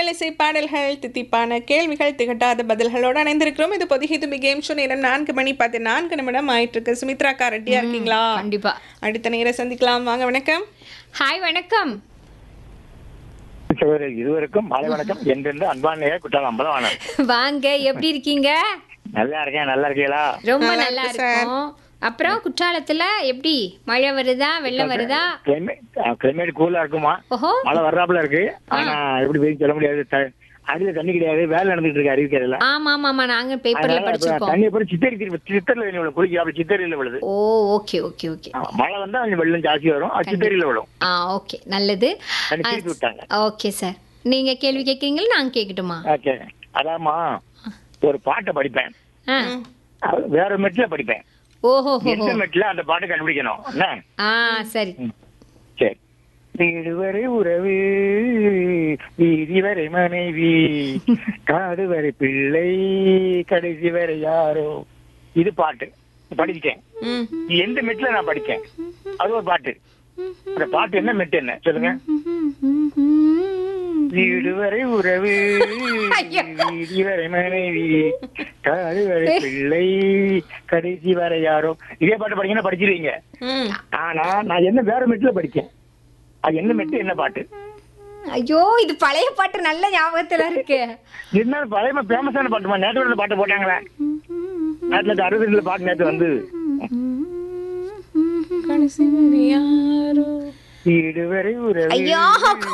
நல்லிசை பாடல்கள் தித்திப்பான கேள்விகள் திகட்டாத பதில்களோடு இணைந்திருக்கிறோம் இது பொதிகை தும்பி கேம் ஷோ நேரம் நான்கு மணி பார்த்து நான்கு நிமிடம் ஆயிட்டு இருக்கு சுமித்ராக்கா ரெட்டியா இருக்கீங்களா கண்டிப்பா அடுத்த நேர சந்திக்கலாம் வாங்க வணக்கம் ஹாய் வணக்கம் சகோதரர் இருவருக்கும் மாலை வணக்கம் என்றென்று அன்பான குற்றாலம் அம்பலவாணர் வாங்க எப்படி இருக்கீங்க நல்லா இருக்கேன் நல்லா இருக்கீங்களா ரொம்ப நல்லா நல்லா இருக்கு சார். இருக்கும் அப்புறம் குற்றாலத்துல எப்படி மழை வருதா வெள்ளம் வருதா கிளைமேட் கூலா இருக்குமா ஓஹோ மழை வர்றாப்புல இருக்கு ஆனா எப்படி போய் சொல்ல முடியாது த- அருவில தண்ணி கிடையாது வேலை நடந்துட்டு இருக்கு அருவிக்கரையில ஆமா ஆமா ஆமா நாங்க பேப்பர்ல அதனால இப்ப படிச்சிருக்கோம் தண்ணி அப்புறம் சித்தரி திருப்பி சித்தரில தண்ணி விழும் குளிக்க அப்படி சித்தரியில விழுது ஓ ஓகே ஓகே ஓகே ஆமா, மழை வந்தா கொஞ்சம் வெள்ளம் ஜாஸ்தி வரும் அது சித்தரியில விழும் ஆ ஓகே நல்லது தண்ணி திருப்பி விட்டாங்க ஓகே சார் நீங்க கேள்வி கேட்குறீங்களா நாங்க கேட்கட்டுமா ஓகே அதாம்மா ஒரு பாட்டை படிப்பேன் ஆ அது வேற மெட்ல படிப்பேன் ஓஹோ எந்த மெட்ல அந்த பாட்டை கண்டுபிடிக்கணும் என்ன ஆ சரி சரி வீடு வரை உறவு வீதி வரை மனைவி காடு வரை பிள்ளை கடைசி வரை யாரோ இது பாட்டு படிச்சிட்டேன் ம் இது எந்த மெட்ல நான் படிச்சேன் அது ஒரு பாட்டு அந்த பாட்டு என்ன மெட்டு என்ன சொல்லுங்க வீடு வரை உறவு வீதி வரை மனைவி காடு வரை பிள்ளை கடைசி வரை யாரோ இதே பாட்டு படிங்கன்னா படிச்சிருவீங்க ம் ஆனா நான் என்ன வேற மெட்ல படிச்சேன் அது என்ன மெட்டு என்ன பாட்டு ஐயோ இது பழைய பாட்டு நல்ல ஞாபகத்துல இருக்கு என்ன பழைய ஃபேமஸான பாட்டுமா நேற்று பாட்டு போட்டாங்களே நேற்றுல அறுபதுல பாட்டு நேற்று வந்து கடைசி வரை யாரோ வீடு வரை உறவு ஐயோ